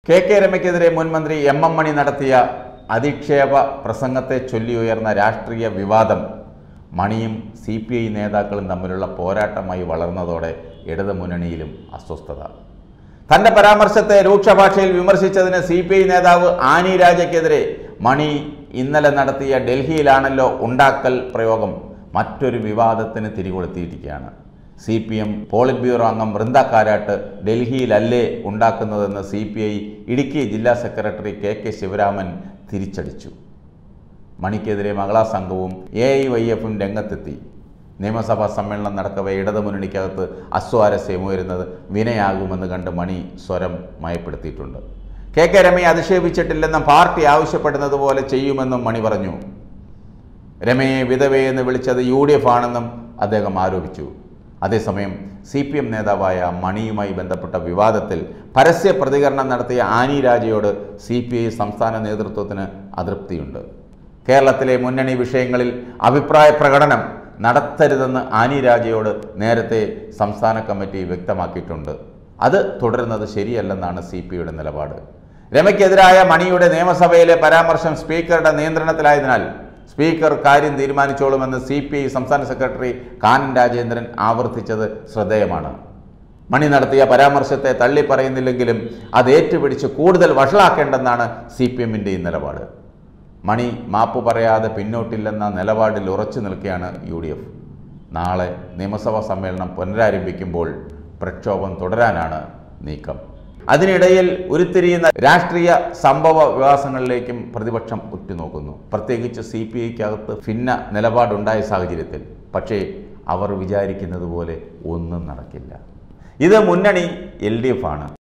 K K രമയ്ക്കെതിരെ മുൻ മന്ത്രി M M മണി നടത്തിയ അധിക്ഷേപ പ്രസംഗത്തെ ചൊല്ലി ഉയർന്ന രാഷ്ട്രീയ വിവാദം മണിയും സി പി ഐ നേതാക്കളും തമ്മിലുള്ള പോരാട്ടമായി വളർന്നതോടെ ഇടതുമുന്നണിയിലും അസ്വസ്ഥത തന്റെ പരാമർശത്തെ രൂക്ഷ ഭാഷയിൽ വിമർശിച്ചതിന് സി പി ഐ നേതാവ് ആനി രാജയ്ക്കെതിരെ മണി ഇന്നലെ നടത്തിയ ഡൽഹിയിലാണല്ലോ ഉണ്ടാക്കൽ പ്രയോഗം മറ്റൊരു വിവാദത്തിന് തിരികൊളുത്തിയിരിക്കുകയാണ് C P M politburo അംഗം വൃന്ദ കാരാട്ട് ഡൽഹിയിലല്ലേ ഉണ്ടാക്കുന്നതെന്ന് സി പി ഐ ഇടുക്കി ജില്ലാ സെക്രട്ടറി കെ കെ ശിവരാമൻ തിരിച്ചടിച്ചു മണിക്കെതിരെ മകളാ സംഘവും എ ഐ വൈ എഫും രംഗത്തെത്തി നിയമസഭാ സമ്മേളനം നടക്കവേ ഇടതുമുന്നണിക്കകത്ത് അസ്വാരസ്യമുയരുന്നത് വിനയാകുമെന്ന് കണ്ട് മണി സ്വരം മയപ്പെടുത്തിയിട്ടുണ്ട് കെ കെ രമയെ അധിക്ഷേപിച്ചിട്ടില്ലെന്നും പാർട്ടി ആവശ്യപ്പെടുന്നത് പോലെ ചെയ്യുമെന്നും മണി പറഞ്ഞു രമയെ വിധവയെന്ന് വിളിച്ചത് യു ഡി എഫ് ആണെന്നും അദ്ദേഹം ആരോപിച്ചു അതേസമയം സി പി എം നേതാവായ മണിയുമായി ബന്ധപ്പെട്ട വിവാദത്തിൽ പരസ്യ പ്രതികരണം നടത്തിയ ആനി രാജയോട് സി പി ഐ സംസ്ഥാന നേതൃത്വത്തിന് അതൃപ്തിയുണ്ട് കേരളത്തിലെ മുന്നണി വിഷയങ്ങളിൽ അഭിപ്രായ പ്രകടനം നടത്തരുതെന്ന് ആനി രാജയോട് നേരത്തെ സംസ്ഥാന കമ്മിറ്റി വ്യക്തമാക്കിയിട്ടുണ്ട് അത് തുടരുന്നത് ശരിയല്ലെന്നാണ് സി പി ഐയുടെ നിലപാട് രമയ്ക്കെതിരായ മണിയുടെ നിയമസഭയിലെ പരാമർശം സ്പീക്കറുടെ നിയന്ത്രണത്തിലായതിനാൽ സ്പീക്കർ കാര്യം തീരുമാനിച്ചോളുമെന്ന് സി പി ഐ സംസ്ഥാന സെക്രട്ടറി കാനൻ രാജേന്ദ്രൻ ആവർത്തിച്ചത് ശ്രദ്ധേയമാണ് മണി നടത്തിയ പരാമർശത്തെ തള്ളിപ്പറയുന്നില്ലെങ്കിലും അത് ഏറ്റുപിടിച്ച് കൂടുതൽ വഷളാക്കേണ്ടെന്നാണ് സി പി എമ്മിൻ്റെയും നിലപാട് മണി മാപ്പ് പറയാതെ പിന്നോട്ടില്ലെന്ന നിലപാടിൽ ഉറച്ചു നിൽക്കുകയാണ് യു ഡി എഫ് നാളെ നിയമസഭാ സമ്മേളനം പുനരാരംഭിക്കുമ്പോൾ പ്രക്ഷോഭം തുടരാനാണ് നീക്കം അതിനിടയിൽ ഉരുത്തിരിയുന്ന രാഷ്ട്രീയ സംഭവ വികാസങ്ങളിലേക്കും പ്രതിപക്ഷം ഉറ്റുനോക്കുന്നു പ്രത്യേകിച്ച് സി പി ഐക്കകത്ത് ഭിന്ന നിലപാടുണ്ടായ സാഹചര്യത്തിൽ പക്ഷേ അവർ വിചാരിക്കുന്നത് പോലെ ഒന്നും നടക്കില്ല ഇത് മുന്നണി എൽ ഡി എഫ് ആണ്